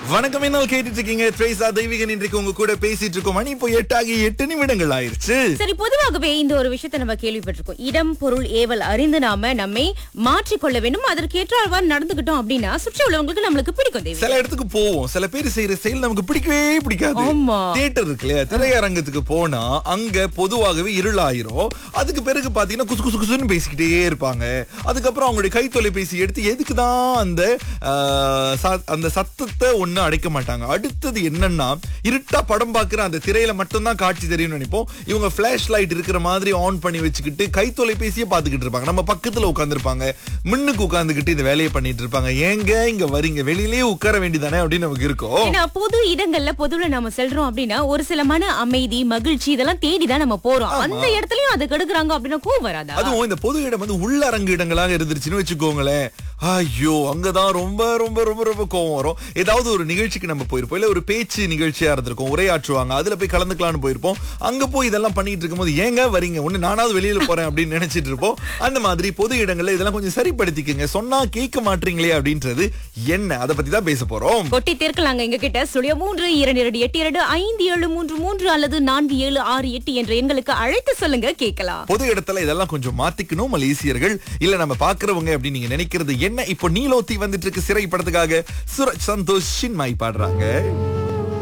வணக்கம் என்ன கேட்டுட்டு இருக்கீங்க ட்ரேசா தெய்வீகன் இன்றைக்கு உங்க கூட பேசிட்டு இருக்கோம் மணி இப்போ எட்டாகி எட்டு நிமிடங்கள் ஆயிருச்சு சரி பொதுவாகவே இந்த ஒரு விஷயத்தை நம்ம கேள்விப்பட்டிருக்கோம் இடம் பொருள் ஏவல் அறிந்து நாம நம்மை மாற்றிக்கொள்ள வேண்டும் அதற்கு ஏற்றாழ்வார் நடந்துகிட்டோம் அப்படின்னா சுற்றி உள்ளவங்களுக்கு நம்மளுக்கு பிடிக்கும் தேவி சில இடத்துக்கு போவோம் சில பேர் செய்யற செயல் நமக்கு பிடிக்கவே பிடிக்காது ஆமா. தியேட்டர் இருக்கு இல்லையா திரையரங்கத்துக்கு போனா அங்க பொதுவாகவே இருளாயிரும் அதுக்கு பிறகு பாத்தீங்கன்னா குசு குசு குசுன்னு பேசிக்கிட்டே இருப்பாங்க அதுக்கப்புறம் அவங்களுடைய கை தொலைபேசி எடுத்து எதுக்குதான் அந்த ஆஹ், ச- அந்த சத்தத்தை ஒண்ணு அடைக்க மாட்டாங்க அடுத்தது என்னன்னா இருட்டா படம் பாக்குற அந்த திரையில மட்டும்தான் காட்சி தெரியும்னு நினைப்போம் இவங்க பிளாஷ் லைட் இருக்கிற மாதிரி ஆன் பண்ணி வச்சுக்கிட்டு கை தொலைபேசியே பாத்துக்கிட்டு இருப்பாங்க நம்ம பக்கத்துல உட்கார்ந்திருப்பாங்க முன்னுக்கு உட்கார்ந்துகிட்டு இந்த வேலையை பண்ணிட்டு இருப்பாங்க ஏங்க இங்க வரீங்க வெளியிலேயே உட்கார வேண்டியதானே அப்படின்னு நமக்கு இருக்கும் ஏன்னா பொது இடங்கள்ல பொதுவுல நம்ம செல்றோம் அப்படின்னா ஒரு சில மன அமைதி மகிழ்ச்சி இதெல்லாம் தேடிதான் நம்ம போறோம் அந்த இடத்துலயும் அது கெடுக்குறாங்க அப்படின்னா கோவம் வராதா அதுவும் இந்த பொது இடம் வந்து உள்ளரங்கு இடங்களாக இருந்துருச்சுன்னு வச்சுக்கோங்களேன் ஐயோ அங்கதான் ரொம்ப ரொம்ப ரொம்ப ரொம்ப கோவம் வரும் ஏதாவது ஒரு நிகழ்ச்சிக்கு நம்ம போயிருப்போம் இல்ல ஒரு பேச்சு நிகழ்ச்சியா இருந்திருக்கும் உரையாற்றுவாங்க அதுல போய் கலந்துக்கலாம்னு போயிருப்போம் அங்க போய் இதெல்லாம் பண்ணிட்டு இருக்கும்போது ஏங்க வரீங்க ஒண்ணு நானாவது வெளியில போறேன் அப்படின்னு நினைச்சிட்டு இருப்போம் அந்த மாதிரி பொது இடங்கள்ல இதெல்லாம் கொஞ்சம் சரிப்படுத்திக்கங்க சொன்னா கேட்க மாட்டீங்களே அப்படின்றது என்ன அதை பத்தி தான் பேச போறோம் கொட்டி தீர்க்கலாங்க எங்க கிட்ட சுழிய மூன்று இரண்டு இரண்டு எட்டு இரண்டு ஐந்து ஏழு மூன்று மூன்று அல்லது நான்கு ஏழு ஆறு எட்டு என்ற எண்களுக்கு அழைத்து சொல்லுங்க கேட்கலாம் பொது இடத்துல இதெல்லாம் கொஞ்சம் மாத்திக்கணும் மலேசியர்கள் இல்ல நம்ம பாக்குறவங்க அப்படின்னு நீங்க நினைக்கிறது என்ன இப்போ நீலோத்தி வந்துட்டு இருக்கு சிறை படத்துக்காக சூரஜ் சந்தோஷ் சின்மாய் பாடுறாங்க